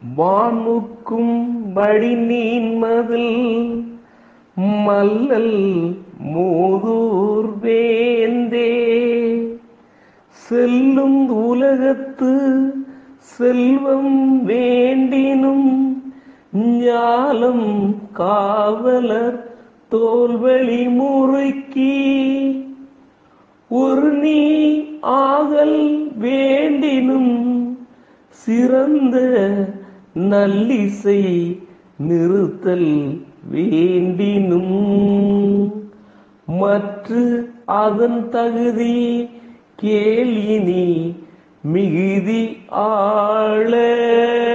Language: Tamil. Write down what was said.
வானுக்கும் வழி நீன்மதில் மல்லல் மூதூர் வேந்தே செல்லும் உலகத்து செல்வம் வேண்டினும் ஞாலம் காவலர் தோல்வழி முறுக்கி ஒரு நீ ஆகல் வேண்டினும் சிறந்த நல்லிசை நிறுத்தல் வேண்டினும் மற்ற அதன் தகுதி கேளினி மிகுதி ஆள